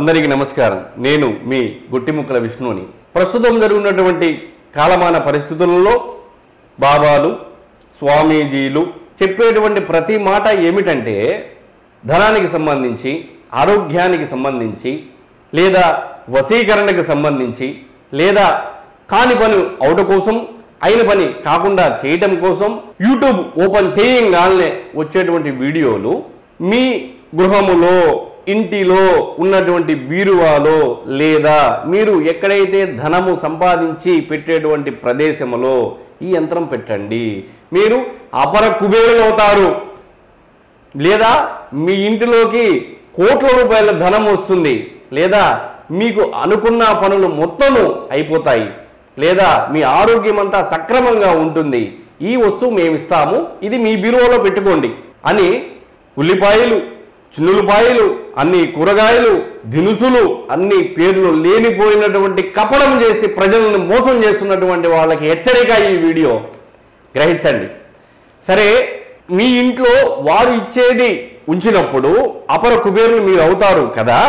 అందరికీ నమస్కారం నేను మీ గుట్టిముక్కల విష్ణుని ప్రస్తుతం జరుగుతున్నటువంటి కాలమాన పరిస్థితులలో బాబాలు స్వామీజీలు చెప్పేటువంటి ప్రతి మాట ఏమిటంటే ధనానికి సంబంధించి ఆరోగ్యానికి సంబంధించి లేదా వశీకరణకు సంబంధించి లేదా కాని పని అవట కోసం అయిన పని కాకుండా చేయటం కోసం యూట్యూబ్ ఓపెన్ చేయంగానే వచ్చేటువంటి వీడియోలు మీ గృహములో ఇంటిలో ఉన్నటువంటి బీరువాలో లేదా మీరు ఎక్కడైతే ధనము సంపాదించి పెట్టేటువంటి ప్రదేశములో ఈ యంత్రం పెట్టండి మీరు అపర కుబేరులు అవుతారు లేదా మీ ఇంటిలోకి కోట్ల రూపాయల ధనం వస్తుంది లేదా మీకు అనుకున్న పనులు మొత్తము అయిపోతాయి లేదా మీ ఆరోగ్యం అంతా సక్రమంగా ఉంటుంది ఈ వస్తువు మేము ఇస్తాము ఇది మీ బీరువాలో పెట్టుకోండి అని ఉల్లిపాయలు చిన్నులపాయలు అన్ని కూరగాయలు దినుసులు అన్ని పేర్లు లేనిపోయినటువంటి కపడం చేసి ప్రజలను మోసం చేస్తున్నటువంటి వాళ్ళకి హెచ్చరిక ఈ వీడియో గ్రహించండి సరే మీ ఇంట్లో వారు ఇచ్చేది ఉంచినప్పుడు అపర కుబేరులు మీరు అవుతారు కదా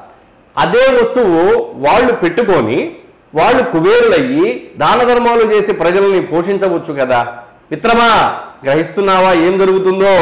అదే వస్తువు వాళ్ళు పెట్టుకొని వాళ్ళు కుబేరులయ్యి దాన ధర్మాలు చేసి ప్రజల్ని పోషించవచ్చు కదా మిత్రమా గ్రహిస్తున్నావా ఏం జరుగుతుందో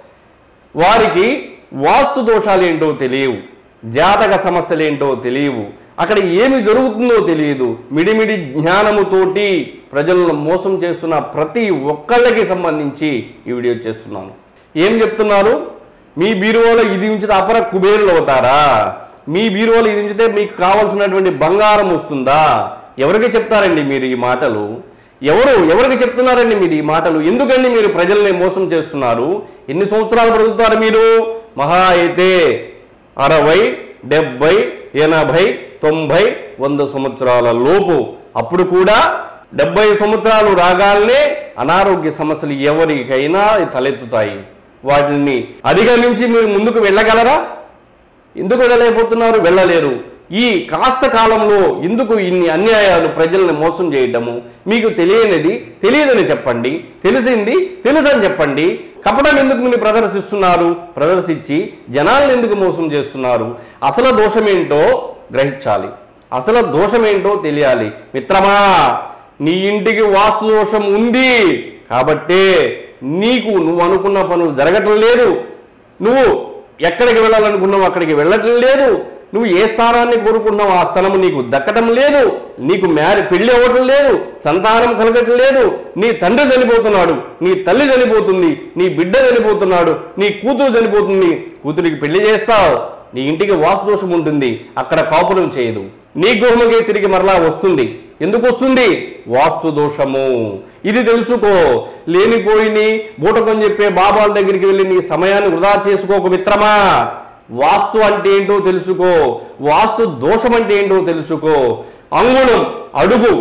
వారికి వాస్తు దోషాలు ఏంటో తెలియవు జాతక సమస్యలు ఏంటో తెలియవు అక్కడ ఏమి జరుగుతుందో తెలియదు మిడిమిడి జ్ఞానముతోటి ప్రజలను మోసం చేస్తున్న ప్రతి ఒక్కళ్ళకి సంబంధించి ఈ వీడియో చేస్తున్నాను ఏం చెప్తున్నారు మీ బీరువాలో ఇది ఉంచితే అపర కుబేరులు అవుతారా మీ బీరువాలో ఇది ఉంచితే మీకు కావలసినటువంటి బంగారం వస్తుందా ఎవరికి చెప్తారండి మీరు ఈ మాటలు ఎవరు ఎవరికి చెప్తున్నారండి మీరు ఈ మాటలు ఎందుకండి మీరు ప్రజల్ని మోసం చేస్తున్నారు ఎన్ని సంవత్సరాలు బ్రతుకుతారు మీరు మహా అయితే అరవై డెబ్బై ఎనభై తొంభై వంద సంవత్సరాల లోపు అప్పుడు కూడా డెబ్బై సంవత్సరాలు రాగానే అనారోగ్య సమస్యలు ఎవరికైనా తలెత్తుతాయి వాటిని అధిగమించి మీరు ముందుకు వెళ్ళగలరా ఎందుకు వెళ్ళలేకపోతున్నారు వెళ్ళలేరు ఈ కాస్త కాలంలో ఎందుకు ఇన్ని అన్యాయాలు ప్రజల్ని మోసం చేయడము మీకు తెలియనిది తెలియదని చెప్పండి తెలిసింది తెలుసని చెప్పండి కపటం ఎందుకు మీరు ప్రదర్శిస్తున్నారు ప్రదర్శించి జనాలను ఎందుకు మోసం చేస్తున్నారు అసలు దోషమేంటో గ్రహించాలి అసలు దోషమేంటో తెలియాలి మిత్రమా నీ ఇంటికి వాస్తు దోషం ఉంది కాబట్టే నీకు నువ్వు అనుకున్న పనులు జరగటం లేదు నువ్వు ఎక్కడికి వెళ్ళాలనుకున్నావు అక్కడికి వెళ్ళటం లేదు నువ్వు ఏ స్థానాన్ని కోరుకున్నావు ఆ స్థలము నీకు దక్కటం లేదు నీకు మ్యారి పెళ్లి అవ్వటం లేదు సంతానం కలగటం లేదు నీ తండ్రి చనిపోతున్నాడు నీ తల్లి చనిపోతుంది నీ బిడ్డ చనిపోతున్నాడు నీ కూతురు చనిపోతుంది కూతురికి పెళ్లి చేస్తావు నీ ఇంటికి వాస్తు దోషం ఉంటుంది అక్కడ కాపురం చేయదు నీ గృహముకి తిరిగి మరలా వస్తుంది ఎందుకు వస్తుంది వాస్తు దోషము ఇది తెలుసుకో లేనిపోయిని బూటకం చెప్పే బాబాల దగ్గరికి వెళ్ళి నీ సమయాన్ని వృధా చేసుకోకు మిత్రమా వాస్తు అంటే ఏంటో తెలుసుకో వాస్తు దోషం అంటే ఏంటో తెలుసుకో అంగుళం అడుగు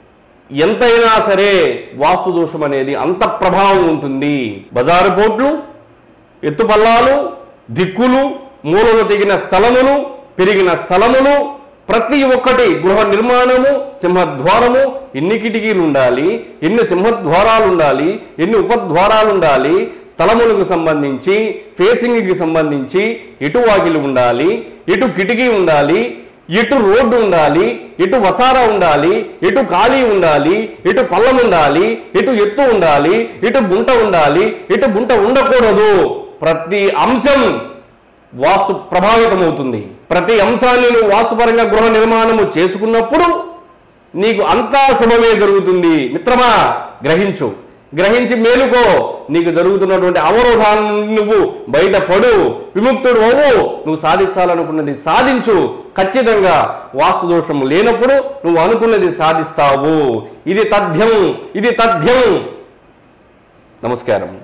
ఎంతైనా సరే వాస్తు దోషం అనేది అంత ప్రభావం ఉంటుంది బజారు పోట్లు ఎత్తుపల్లాలు దిక్కులు మూలలు తెగిన స్థలములు పెరిగిన స్థలములు ప్రతి ఒక్కటి గృహ నిర్మాణము సింహద్వారము ఎన్ని కిటికీలు ఉండాలి ఎన్ని సింహద్వారాలు ఉండాలి ఎన్ని ఉపద్వారాలు ఉండాలి స్థలములకు సంబంధించి ఫేసింగ్కి సంబంధించి ఎటు వాకిలు ఉండాలి ఎటు కిటికీ ఉండాలి ఎటు రోడ్డు ఉండాలి ఎటు వసారా ఉండాలి ఎటు ఖాళీ ఉండాలి ఎటు పల్లం ఉండాలి ఎటు ఎత్తు ఉండాలి ఎటు గుంట ఉండాలి ఎటు గుంట ఉండకూడదు ప్రతి అంశం వాస్తు ప్రభావితమవుతుంది ప్రతి అంశాన్ని నువ్వు వాస్తుపరంగా గృహ నిర్మాణము చేసుకున్నప్పుడు నీకు అంతా శుభమే జరుగుతుంది మిత్రమా గ్రహించు గ్రహించి మేలుకో నీకు జరుగుతున్నటువంటి అవరోధాల నుండి నువ్వు బయటపడు విముక్తుడు అవ్వు నువ్వు సాధించాలనుకున్నది సాధించు ఖచ్చితంగా వాస్తు దోషం లేనప్పుడు నువ్వు అనుకున్నది సాధిస్తావు ఇది తథ్యం ఇది తథ్యం నమస్కారం